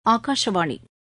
ஆகாஷவாணி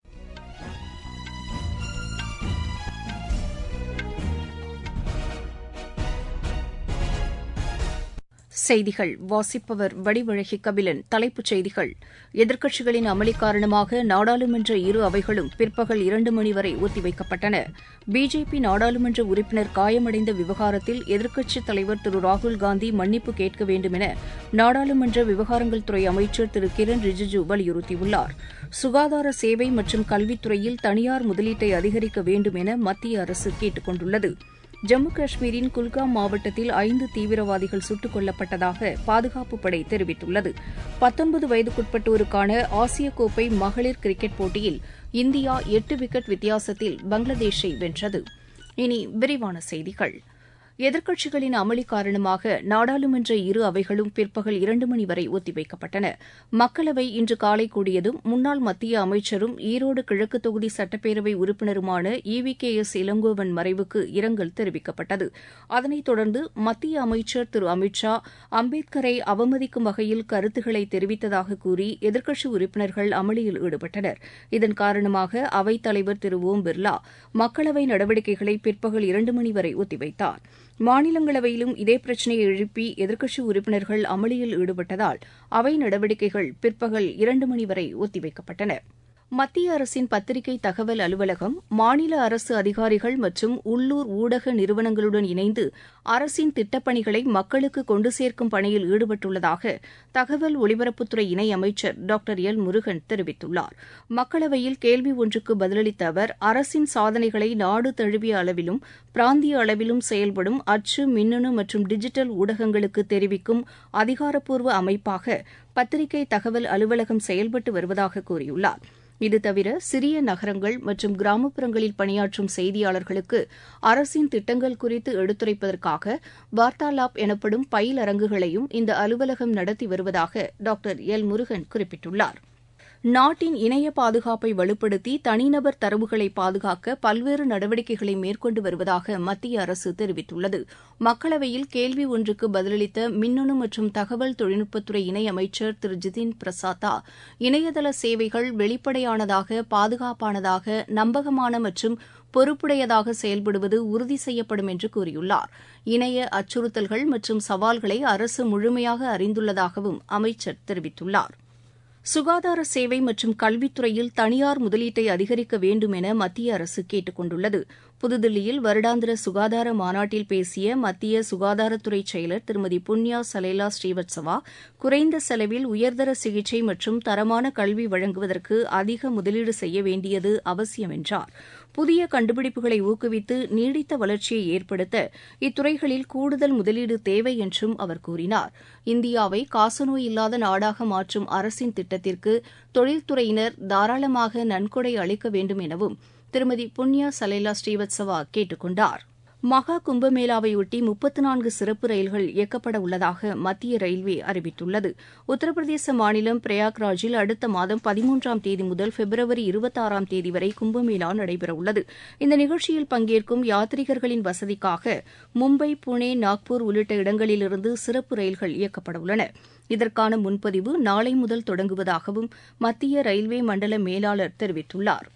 செய்திகள் வாசிப்பவர் வடிவழகி கபிலன் தலைப்புச் செய்திகள் எதிர்க்கட்சிகளின் அமளி காரணமாக நாடாளுமன்ற இரு அவைகளும் பிற்பகல் இரண்டு மணி வரை ஒத்திவைக்கப்பட்டன பிஜேபி நாடாளுமன்ற உறுப்பினர் காயமடைந்த விவகாரத்தில் எதிர்க்கட்சித் தலைவர் திரு ராகுல்காந்தி மன்னிப்பு கேட்க வேண்டும் என நாடாளுமன்ற விவகாரங்கள் துறை அமைச்சர் திரு கிரண் ரிஜிஜு வலியுறுத்தியுள்ளார் சுகாதார சேவை மற்றும் கல்வித்துறையில் தனியார் முதலீட்டை அதிகரிக்க வேண்டும் என மத்திய அரசு கேட்டுக் கொண்டுள்ளது ஜம்மு காஷ்மீரின் குல்காம் மாவட்டத்தில் ஐந்து தீவிரவாதிகள் சுட்டுக் கொல்லப்பட்டதாக பாதுகாப்புப் படை தெரிவித்துள்ளது பத்தொன்பது வயதுக்குட்பட்டோருக்கான ஆசிய கோப்பை மகளிர் கிரிக்கெட் போட்டியில் இந்தியா எட்டு விக்கெட் வித்தியாசத்தில் பங்களாதேஷை வென்றது இனி விரிவான செய்திகள் எதிர்க்கட்சிகளின் அமளி காரணமாக நாடாளுமன்ற இரு அவைகளும் பிற்பகல் இரண்டு மணி வரை ஒத்திவைக்கப்பட்டன மக்களவை இன்று காலை கூடியதும் முன்னாள் மத்திய அமைச்சரும் ஈரோடு கிழக்கு தொகுதி சட்டப்பேரவை உறுப்பினருமான E V K S Elangovan மறைவுக்கு இரங்கல் தெரிவிக்கப்பட்டது அதனைத் தொடர்ந்து மத்திய அமைச்சர் திரு அமித் ஷா அம்பேத்கரை அவமதிக்கும் வகையில் கருத்துக்களை தெரிவித்ததாக கூறி எதிர்க்கட்சி உறுப்பினர்கள் அமளியில் ஈடுபட்டனர் இதன் காரணமாக அவைத் தலைவர் திரு ஓம் பிர்லா மக்களவை நடவடிக்கைகளை பிற்பகல் இரண்டு மணி வரை ஒத்திவைத்தார் மாநிலங்களவையிலும் இதே பிரச்சினையை எழுப்பி எதிர்க்கட்சி உறுப்பினர்கள் அமளியில் ஈடுபட்டதால் அவை நடவடிக்கைகள் பிற்பகல் இரண்டு மணி வரை ஒத்திவைக்கப்பட்டன மத்திய அரசின் பத்திரிகை தகவல் அலுவலகம் மாநில அரசு அதிகாரிகள் மற்றும் உள்ளூர் ஊடக நிறுவனங்களுடன் இணைந்து அரசின் திட்டப்பணிகளை மக்களுக்கு கொண்டு சேர்க்கும் பணியில் ஈடுபட்டுள்ளதாக தகவல் ஒலிபரப்புத்துறை இணையமைச்சர் டாக்டர் எல் முருகன் தெரிவித்துள்ளார் மக்களவையில் கேள்வி ஒன்றுக்கு பதிலளித்த அவர் அரசின் சாதனைகளை நாடு தழுவிய அளவிலும் பிராந்திய அளவிலும் செயல்படும் அச்சு மின்னணு மற்றும் டிஜிட்டல் ஊடகங்களுக்கு தெரிவிக்கும் அதிகாரப்பூர்வ அமைப்பாக பத்திரிகை தகவல் அலுவலகம் செயல்பட்டு வருவதாக கூறியுள்ளார் இது தவிர சிறிய நகரங்கள் மற்றும் கிராமப்புறங்களில் பணியாற்றும் செய்தியாளர்களுக்கு அரசின் திட்டங்கள் குறித்து எடுத்துரைப்பதற்காக வார்த்தாலாப் எனப்படும் பயிலரங்குகளையும் இந்த அலுவலகம் நடத்தி வருவதாக டாக்டர் எல் முருகன் குறிப்பிட்டுள்ளார் நாட்டின் இணைய பாதுகாப்பை வலுப்படுத்தி தனிநபர் தரவுகளை பாதுகாக்க பல்வேறு நடவடிக்கைகளை மேற்கொண்டு வருவதாக மத்திய அரசு தெரிவித்துள்ளது மக்களவையில் கேள்வி ஒன்றுக்கு பதிலளித்த மின்னணு மற்றும் தகவல் தொழில்நுட்பத்துறை இணையமைச்சர் திரு ஜிதின் பிரசாத்தா இணையதள சேவைகள் வெளிப்படையானதாக பாதுகாப்பானதாக நம்பகமான மற்றும் பொறுப்புடையதாக செயல்படுவது உறுதி செய்யப்படும் என்று கூறியுள்ளார் இணைய அச்சுறுத்தல்கள் மற்றும் சவால்களை அரசு முழுமையாக அறிந்துள்ளதாகவும் அமைச்சர் தெரிவித்துள்ளார் சுகாதார சேவை மற்றும் கல்வித்துறையில் தனியார் முதலீட்டை அதிகரிக்க வேண்டும் என மத்திய அரசு கேட்டுக் கொண்டுள்ளது புதுதில்லியில் வருடாந்திர சுகாதார மாநாட்டில் பேசிய மத்திய சுகாதாரத்துறை செயலர் திருமதி புண்ணியா சலேலா ஸ்ரீவத்சவா குறைந்த செலவில் உயர்தர சிகிச்சை மற்றும் தரமான கல்வி வழங்குவதற்கு அதிக முதலீடு செய்ய வேண்டியது அவசியம் என்றார் புதிய கண்டுபிடிப்புகளை ஊக்குவித்து நீடித்த வளர்ச்சியை ஏற்படுத்த இத்துறைகளில் கூடுதல் முதலீடு தேவை என்றும் அவர் கூறினார் இந்தியாவை காசநோய் இல்லாத நாடாக மாற்றும் அரசின் திட்டத்திற்கு தொழில்துறையினர் தாராளமாக நன்கொடை அளிக்க வேண்டும் எனவும் திருமதி புண்ணியா சலேலா ஸ்ரீவத்சவா கேட்டுக் கொண்டார் மகா கும்பமேளாவையொட்டி முப்பத்து நான்கு சிறப்பு ரயில்கள் இயக்கப்பட உள்ளதாக மத்திய ரயில்வே அறிவித்துள்ளது உத்தரப்பிரதேச மாநிலம் பிரயாக்ராஜில் அடுத்த மாதம் பதிமூன்றாம் தேதி முதல் பிப்ரவரி இருபத்தாறாம் தேதி வரை கும்பமேளா நடைபெறவுள்ளது இந்த நிகழ்ச்சியில் பங்கேற்கும் யாத்ரீகர்களின் வசதிக்காக மும்பை புனே நாக்பூர் உள்ளிட்ட இடங்களிலிருந்து சிறப்பு ரயில்கள் இயக்கப்பட உள்ளன இதற்கான முன்பதிவு நாளை முதல் தொடங்குவதாகவும் மத்திய ரயில்வே மண்டல மேலாளர் தெரிவித்துள்ளார்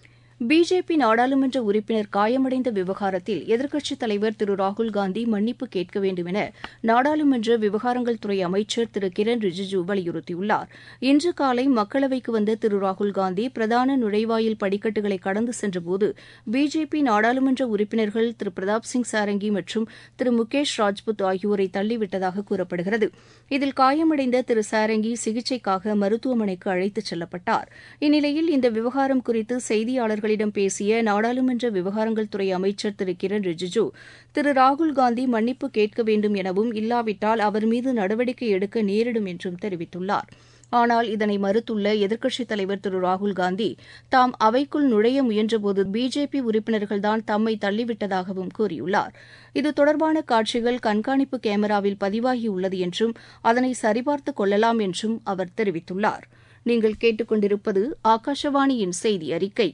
பிஜேபி நாடாளுமன்ற உறுப்பினர் காயமடைந்த விவகாரத்தில் எதிர்க்கட்சித் தலைவர் திரு ராகுல்காந்தி மன்னிப்பு கேட்க வேண்டும் என நாடாளுமன்ற விவகாரங்கள் துறை அமைச்சர் திரு கிரண் ரிஜிஜு வலியுறுத்தியுள்ளார் இன்று காலை மக்களவைக்கு வந்த திரு ராகுல்காந்தி பிரதான நுழைவாயில் படிக்கட்டுகளை கடந்து சென்றபோது பிஜேபி நாடாளுமன்ற உறுப்பினர்கள் திரு பிரதாப் சிங் சாரங்கி மற்றும் திரு முகேஷ் ராஜ்புத் ஆகியோரை தள்ளிவிட்டதாக கூறப்படுகிறது இதில் காயமடைந்த திரு சாரங்கி சிகிச்சைக்காக மருத்துவமனைக்கு அழைத்துச் செல்லப்பட்டார் இந்நிலையில் இந்த விவகாரம் குறித்து செய்தியாளர்கள் செய்தியாளர்களிடம் பேசிய நாடாளுமன்ற விவகாரங்கள் துறை அமைச்சர் திரு கிரண் ரிஜிஜு திரு ராகுல்காந்தி மன்னிப்பு கேட்க வேண்டும் எனவும் இல்லாவிட்டால் அவர் மீது நடவடிக்கை எடுக்க நேரிடும் என்றும் தெரிவித்துள்ளார் ஆனால் இதனை மறுத்துள்ள எதிர்க்கட்சித் தலைவர் திரு ராகுல்காந்தி தாம் அவைக்குள் நுழைய முயன்றபோது பிஜேபி உறுப்பினர்கள்தான் தம்மை தள்ளிவிட்டதாகவும் கூறியுள்ளார் இது தொடர்பான காட்சிகள் கண்காணிப்பு கேமராவில் பதிவாகியுள்ளது என்றும் அதனை சரிபார்த்துக் கொள்ளலாம் என்றும் அவர் தெரிவித்துள்ளார் நீங்கள் கேட்டுக்கொண்டிருப்பது ஆகாஷவாணியின் செய்தி அறிக்கை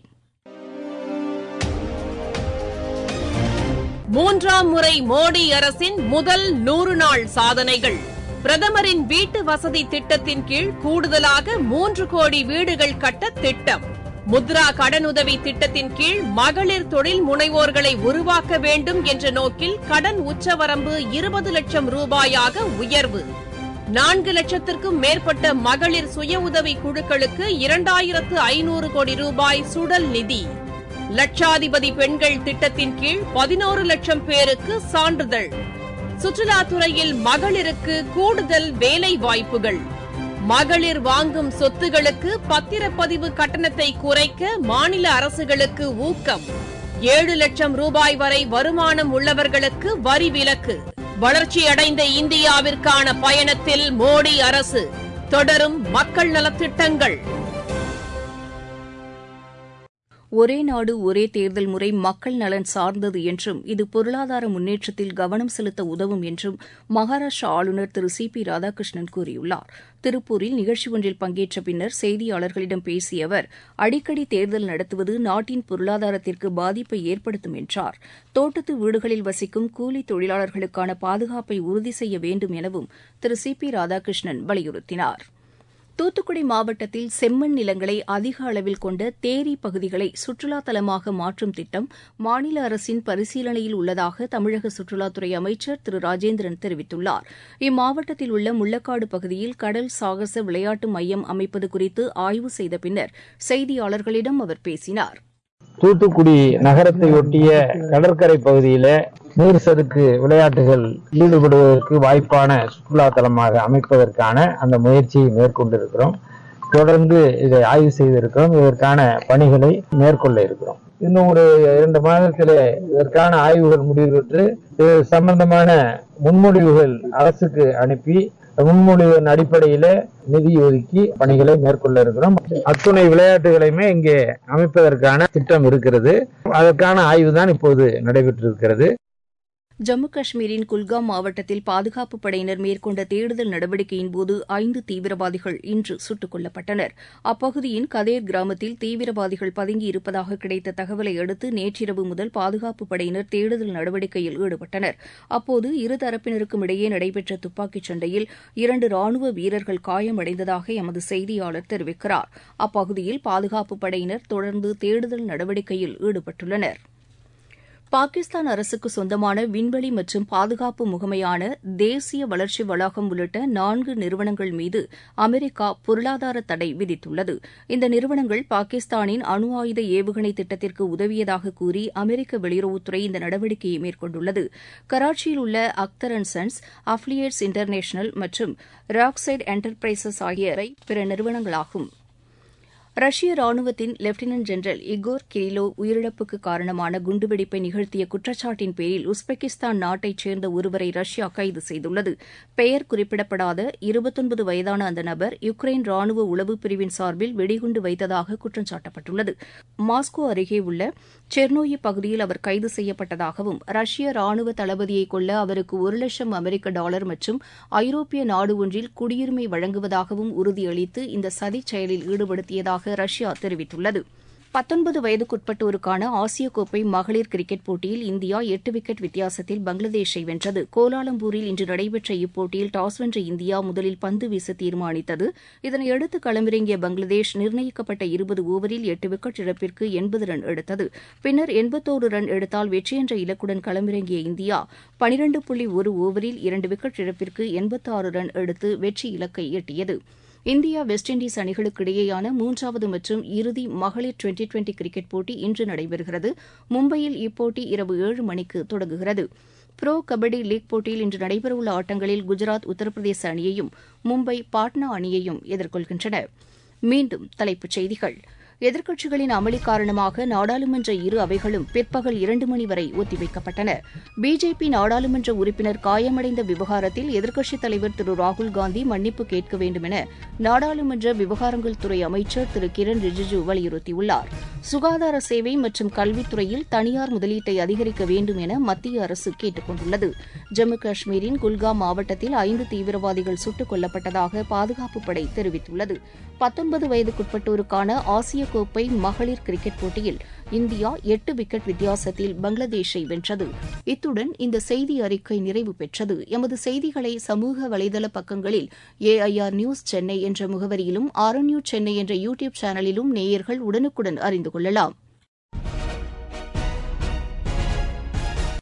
மூன்றாம் முறை மோடி அரசின் முதல் நூறு நாள் சாதனைகள் பிரதமரின் வீட்டு வசதி திட்டத்தின் கீழ் கூடுதலாக மூன்று கோடி வீடுகள் கட்ட திட்டம் முத்ரா கடனுதவி திட்டத்தின் கீழ் மகளிர் தொழில் முனைவோர்களை உருவாக்க வேண்டும் என்ற நோக்கில் கடன் உச்சவரம்பு இருபது லட்சம் ரூபாயாக உயர்வு நான்கு லட்சத்திற்கும் மேற்பட்ட மகளிர் சுய உதவி குழுக்களுக்கு இரண்டாயிரத்து ஐநூறு கோடி ரூபாய் சுடல் நிதி லட்சாதிபதி பெண்கள் திட்டத்தின் கீழ் பதினோரு லட்சம் பேருக்கு சான்றிதழ் சுற்றுலாத்துறையில் மகளிருக்கு கூடுதல் வேலை வாய்ப்புகள் மகளிர் வாங்கும் சொத்துகளுக்கு பத்திரப்பதிவு கட்டணத்தை குறைக்க மாநில அரசுகளுக்கு ஊக்கம் ஏழு லட்சம் ரூபாய் வரை வருமானம் உள்ளவர்களுக்கு வரி விலக்கு வளர்ச்சியடைந்த இந்தியாவிற்கான பயணத்தில் மோடி அரசு தொடரும் மக்கள் நலத்திட்டங்கள் ஒரே நாடு ஒரே தேர்தல் முறை மக்கள் நலன் சார்ந்தது என்றும் இது பொருளாதார முன்னேற்றத்தில் கவனம் செலுத்த உதவும் என்றும் மகாராஷ்டிரா ஆளுநர் திரு சி பி ராதாகிருஷ்ணன் கூறியுள்ளார் திருப்பூரில் நிகழ்ச்சி ஒன்றில் பங்கேற்ற பின்னர் செய்தியாளர்களிடம் பேசிய அவர் அடிக்கடி தேர்தல் நடத்துவது நாட்டின் பொருளாதாரத்திற்கு பாதிப்பை ஏற்படுத்தும் என்றார் தோட்டத்து வீடுகளில் வசிக்கும் கூலி தொழிலாளர்களுக்கான பாதுகாப்பை உறுதி செய்ய வேண்டும் எனவும் திரு சி பி ராதாகிருஷ்ணன் வலியுறுத்தினார் தூத்துக்குடி மாவட்டத்தில் செம்மண் நிலங்களை அதிக அளவில் கொண்ட தேரி பகுதிகளை சுற்றுலா தலமாக மாற்றும் திட்டம் மாநில அரசின் பரிசீலனையில் உள்ளதாக தமிழக சுற்றுலாத்துறை அமைச்சர் திரு ராஜேந்திரன் தெரிவித்துள்ளார் இம்மாவட்டத்தில் உள்ள முள்ளக்காடு பகுதியில் கடல் சாகச விளையாட்டு மையம் அமைப்பது குறித்து ஆய்வு செய்த பின்னர் செய்தியாளர்களிடம் அவர் பேசினார் தூத்துக்குடி நகரத்தை ஒட்டிய கடற்கரை பகுதியில நீர் சறுக்கு விளையாட்டுகள் ஈடுபடுவதற்கு வாய்ப்பான சுற்றுலா தலமாக அமைப்பதற்கான அந்த முயற்சியை மேற்கொண்டிருக்கிறோம் தொடர்ந்து இதை ஆய்வு செய்திருக்கிறோம் இதற்கான பணிகளை மேற்கொள்ள இருக்கிறோம் இன்னும் ஒரு இரண்டு மாதத்திலே இதற்கான ஆய்வுகள் முடிவு பெற்று இது சம்பந்தமான முன்மொழிவுகள் அரசுக்கு அனுப்பி முன்மொழிவின் அடிப்படையில நிதி ஒதுக்கி பணிகளை மேற்கொள்ள இருக்கிறோம் அத்துணை விளையாட்டுகளையுமே இங்கே அமைப்பதற்கான திட்டம் இருக்கிறது அதற்கான ஆய்வு தான் இப்போது நடைபெற்றிருக்கிறது ஜம்மு காஷ்மீரின் குல்காம் மாவட்டத்தில் பாதுகாப்புப் படையினர் மேற்கொண்ட தேடுதல் நடவடிக்கையின்போது ஐந்து தீவிரவாதிகள் இன்று சுட்டுக் கொல்லப்பட்டனர் அப்பகுதியின் கதேர் கிராமத்தில் தீவிரவாதிகள் பதுங்கி இருப்பதாக கிடைத்த தகவலை அடுத்து நேற்றிரவு முதல் பாதுகாப்புப் படையினர் தேடுதல் நடவடிக்கையில் ஈடுபட்டனர் அப்போது இருதரப்பினருக்கும் இடையே நடைபெற்ற துப்பாக்கிச் சண்டையில் இரண்டு ராணுவ வீரர்கள் காயமடைந்ததாக எமது செய்தியாளர் தெரிவிக்கிறார் அப்பகுதியில் பாதுகாப்புப் படையினர் தொடர்ந்து தேடுதல் நடவடிக்கையில் ஈடுபட்டுள்ளனா் பாகிஸ்தான் அரசுக்கு சொந்தமான விண்வெளி மற்றும் பாதுகாப்பு முகமையான தேசிய வளர்ச்சி வளாகம் உள்ளிட்ட நான்கு நிறுவனங்கள் மீது அமெரிக்கா பொருளாதார தடை விதித்துள்ளது இந்த நிறுவனங்கள் பாகிஸ்தானின் அணு ஆயுத ஏவுகணை திட்டத்திற்கு உதவியதாக கூறி அமெரிக்க வெளியுறவுத்துறை இந்த நடவடிக்கையை மேற்கொண்டுள்ளது கராச்சியில் உள்ள Akhtar and sons affiliates international மற்றும் ராக்சைட் என்டர்பிரைசஸ் ஆகியவை பிற நிறுவனங்களாகும் ரஷ்ய ராணுவத்தின் லெப்டினன்ட் ஜெனரல் இகோர் கிரிலோ உயிரிழப்புக்கு காரணமான குண்டுவெடிப்பை நிகழ்த்திய குற்றச்சாட்டின் பேரில் உஸ்பெகிஸ்தான் நாட்டைச் சேர்ந்த ஒருவரை ரஷ்யா கைது செய்துள்ளது பெயர் குறிப்பிடப்படாத இருபத்தொன்பது வயதான அந்த நபர் யுக்ரைன் ராணுவ உளவு பிரிவின் சார்பில் வெடிகுண்டு வைத்ததாக குற்றம் சாட்டப்பட்டுள்ளது மாஸ்கோ அருகே உள்ள செர்னோயி பகுதியில் அவர் கைது செய்யப்பட்டதாகவும் ரஷ்ய ராணுவ தளபதியை கொல்ல அவருக்கு ஒரு லட்சம் அமெரிக்க டாலர் மற்றும் ஐரோப்பிய நாடு ஒன்றில் குடியுரிமை வழங்குவதாகவும் உறுதியளித்து இந்த சதிச் செயலில் ஈடுபடுத்தியதாக ரஷ்யா தெரிவித்துள்ளது பத்தொன்பது வயதுக்குட்பட்டோருக்கான ஆசிய கோப்பை மகளிர் கிரிக்கெட் போட்டியில் இந்தியா எட்டு விக்கெட் வித்தியாசத்தில் பங்களாதேஷை வென்றது கோலாலம்பூரில் இன்று நடைபெற்ற இப்போட்டியில் டாஸ் வென்ற இந்தியா முதலில் பந்து வீச தீர்மானித்தது இதனையடுத்து களமிறங்கிய பங்களாதேஷ் நிர்ணயிக்கப்பட்ட இருபது ஓவரில் எட்டு விக்கெட் இழப்பிற்கு எண்பது ரன் எடுத்தது பின்னர் எண்பத்தோரு ரன் எடுத்தால் வெற்றி என்ற இலக்குடன் களமிறங்கிய இந்தியா பனிரண்டு புள்ளி ஒரு ஓவரில் இரண்டு விக்கெட் இழப்பிற்கு எண்பத்தாறு ரன் எடுத்து வெற்றி இலக்கை எட்டியது இந்தியா வெஸ்ட் இண்டீஸ் அணிகளுக்கு இடையேயான மூன்றாவது மற்றும் இறுதி மகளிர் டுவெண்டி டுவெண்டி கிரிக்கெட் போட்டி இன்று நடைபெறுகிறது மும்பையில் இப்போட்டி இரவு ஏழு மணிக்கு தொடங்குகிறது புரோ கபடி லீக் போட்டியில் இன்று நடைபெறவுள்ள ஆட்டங்களில் குஜராத் உத்தரப்பிரதேச அணியையும் மும்பை பாட்னா அணியையும் எதிர்கொள்கின்றன மீண்டும் தலைப்புச் செய்திகள் எதிர்க்கட்சிகளின் அமளி காரணமாக நாடாளுமன்ற இரு அவைகளும் பிற்பகல் இரண்டு மணி வரை ஒத்திவைக்கப்பட்டன பிஜேபி நாடாளுமன்ற உறுப்பினர் காயமடைந்த விவகாரத்தில் எதிர்க்கட்சித் தலைவர் திரு ராகுல்காந்தி மன்னிப்பு கேட்க வேண்டும் என நாடாளுமன்ற விவகாரங்கள் துறை அமைச்சர் திரு கிரண் ரிஜிஜு வலியுறுத்தியுள்ளார் சுகாதார சேவை மற்றும் கல்வித்துறையில் தனியார் முதலீட்டை அதிகரிக்க வேண்டும் என மத்திய அரசு கேட்டுக் கொண்டுள்ளது ஜம்மு காஷ்மீரின் குல்காம் மாவட்டத்தில் ஐந்து தீவிரவாதிகள் சுட்டுக் கொல்லப்பட்டதாக பாதுகாப்புப் படை தெரிவித்துள்ளது பத்தொன்பது வயதுக்குட்பட்டோருக்கான ஆசிய கோப்பை மகளிர் கிரிக்கெட் போட்டியில் இந்தியா எட்டு விக்கெட் வித்தியாசத்தில் பங்களாதேஷை வென்றது இத்துடன் இந்த செய்தி அறிக்கை நிறைவு பெற்றது எமது செய்திகளை சமூக வலைதள பக்கங்களில் ஏஐஆர் நியூஸ் சென்னை என்ற முகவரியிலும் ஆர் நியூஸ் சென்னை என்ற யூ டியூப் சேனலிலும் நேயர்கள் உடனுக்குடன் அறிந்து கொள்ளலாம்